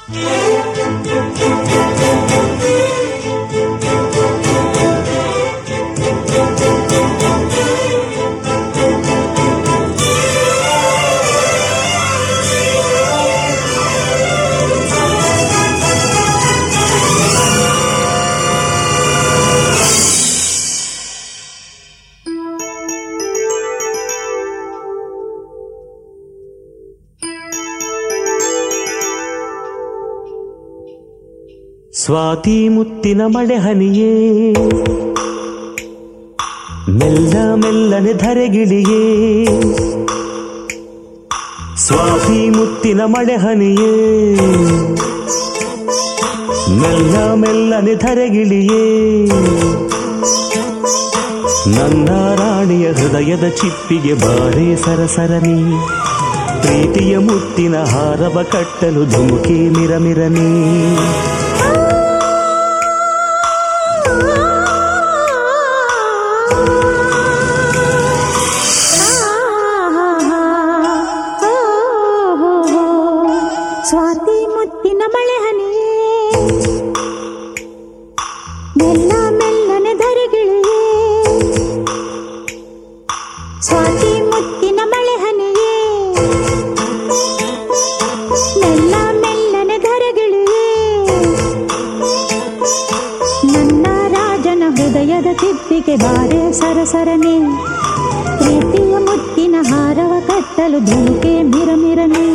ಸ್ವಾತಿ ಮುತ್ತಿನ ಮಳೆ ಹನಿಯೇ ಮೆಲ್ಲ ಮೆಲ್ಲನೆ ಧರೆಗಿಳಿಯೇ ಸ್ವಾತಿ ಮುತ್ತಿನ ಮಳೆ ಹನಿಯೇ ಮೆಲ್ಲ ಮೆಲ್ಲನೆ ಧರೆಗಿಳಿಯೇ ನನ್ನ ರಾಣಿಯ ಹೃದಯದ ಚಿಪ್ಪಿಗೆ ಬಾರೆ ಸರಸರನಿ ಪ್ರೀತಿಯ ಮುತ್ತಿನ ಹಾರವ ಕಟ್ಟಲು ಧುಮುಕಿ ಮಿರಮಿರನಿ ಸ್ವಾತಿ ಮುತ್ತಿನ ಮಳೆ ಹನಿಯೇ ಮೆಲ್ಲ ಮೆಲ್ಲನೆ ಧರೆಗಿಳಿಯೇ ಸ್ವಾತಿ ಮುತ್ತಿನ ಮಳೆ ಹನಿಯೇ ಮೆಲ್ಲ ಮೆಲ್ಲನೆ ಧರೆಗಿಳಿಯೇ ನನ್ನ ರಾಜನ ಹೃದಯದ ತಿಪ್ಪಿಗೆ ಬಾರೆ ಸರಸರನೆ ಪ್ರೀತಿಯ ಮುತ್ತಿನ ಹಾರವ ಕಟ್ಟಲು ಧುಮುಕೆ ಮಿರಮಿರನೆ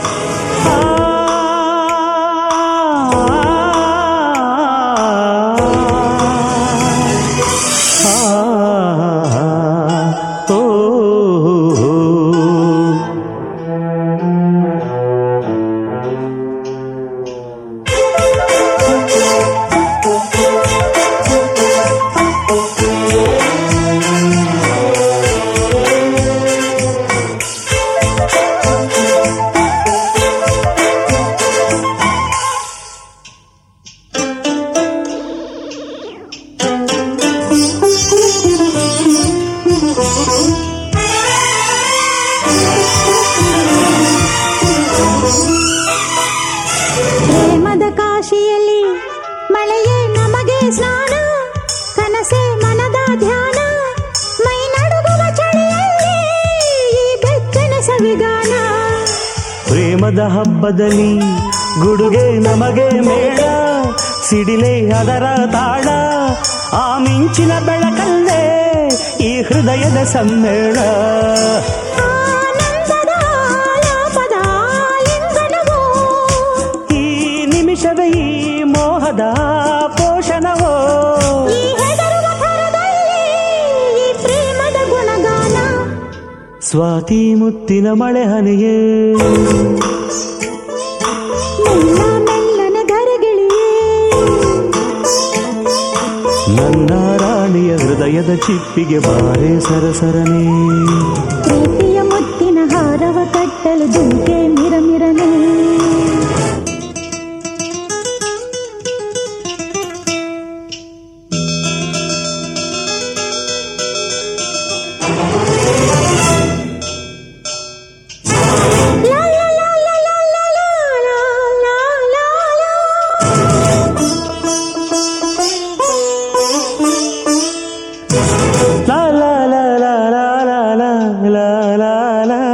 ಪ್ರೇಮದ ಕಾಶಿಯಲ್ಲಿ ಮಳೆಯೇ ನಮಗೆ ಸ್ನಾನ ಕನಸೆ ಮನದ ಧ್ಯಾನ ಮೈ ನಡುಗುವ ಚಳಿಯಲ್ಲಿ ಈ ಬೆಚ್ಚನ ಸವಿಗಾನ ಪ್ರೇಮದ ಹಬ್ಬದಲ್ಲಿ ಗುಡುಗೆ ನಮಗೆ ಮೇಳ ಸಿಡಿಲೆ ಅದರ ತಾಳ ಆ ಮಿಂಚಿನ ಬೆಳಕಲ್ಲೇ ಈ ಹೃದಯದ ಸಮ್ಮೇಳ ಆನಂದದ ಆಲಾಪದ ಇಂಧನವೋ ಈ ನಿಮಿಷವೇ ಈ ಮೋಹದ ಪೋಷಣವೋ ಈ ಹೆದರುವ ಥರದಲ್ಲಿ ಈ ಪ್ರೇಮದ ಗುಣಗಾನ ಸ್ವಾತಿ ಮುತ್ತಿನ ಮಳೆ ಹನಿಯೇ ಮೆಲ್ಲ ಮೆಲ್ಲನೆ ಧರೆಗಿಳಿಯೇ ನನ್ನ ರಾಣಿಯ ಹೃದಯದ ಚಿಪ್ಪಿಗೆ ಬಾರೆ ಸರಸರನೇ ಪ್ರೀತಿಯ ಮುತ್ತಿನ ಹಾರವ ಕಟ್ಟಲು ದುಂಕೆ ಮಿರಮಿರನೆ ಲಾ ಲಾ ಲಾ ಲಾ ಲಾ ಲಾ ಲಾ ಲಾ ಲಾ ಲಾ. ಲಾ ಲಾ ಲಾ ಲಾ ಲಾ ಲಾ ಲಾ ಲಾ ಲಾ ಲಾ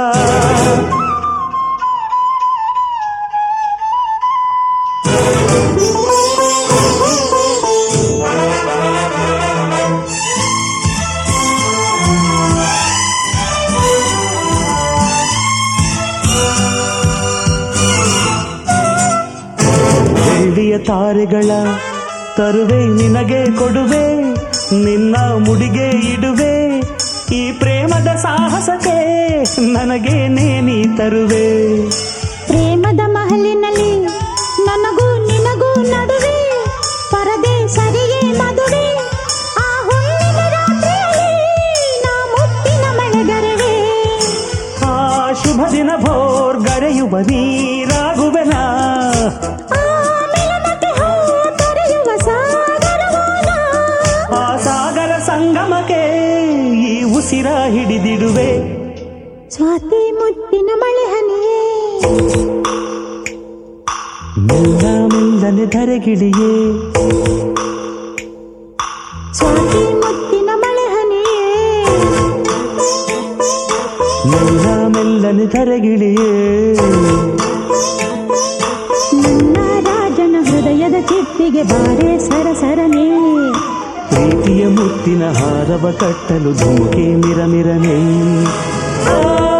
ಬೆಳ್ಳಿಯ ತಾರೆಗಳ ತರುವೆ ನಿನಗೆ ಕೊಡುವೆ ನಿನ್ನ ಮುಡಿಗೆ ಇಡುವೆ ಈ ಪ್ರೇಮದ ಸಾಹಸಕ್ಕೆ ನನಗೆ ನೇನಿ ತರುವೆ ಪ್ರೇಮದ ಮಹಲಿನಲ್ಲಿ ನನಗೂ ನಿನಗೂ ನಡುವೆ ಪರದೆ ಸರಿಯೇ ಮದುವೆ ಆ ಹುಣ್ಣಿನ ರಾತ್ರಿಯಲ್ಲಿ ನಾ ಮುತ್ತಿನ ಮಳೆಗರವೇ ಆ ಶುಭ ದಿನ ಭೋರ್ ಗರೆಯುವ ನೀರಾಗುವೆನ ಆ ಮಿಲನಕ್ಕೆ ಹೋ ತೊರೆಯುವ ಸಾಗರವಾನ ಆ ಸಾಗರ ಸಂಗಮಕ್ಕೆ ಈ ಉಸಿರ ಹಿಡಿದಿಡುವೆ ಸ್ವಾತಿ ಮುತ್ತಿನ ಮಳೆ ಹನಿಯೇ ಮೆಲ್ಲ ಮೆಲ್ಲನೆ ಧರೆಗಿಳಿಯೇ ಸ್ವಾತಿ ಮುತ್ತಿನ ಮಳೆ ಹನಿಯೇ ಮೆಲ್ಲ ಮೆಲ್ಲನೆ ಧರೆಗಿಳಿಯೇ ನನ್ನ ರಾಜನ ಹೃದಯದ ಚಿಟ್ಟಿಗೆ ಬಾರೆ ಸರಸರನೇ ಪ್ರೀತಿಯ ಮುತ್ತಿನ ಹಾರವ ಕಟ್ಟಲು ಧುಮುಕೆ ಮಿರಮಿರನೆ ಆ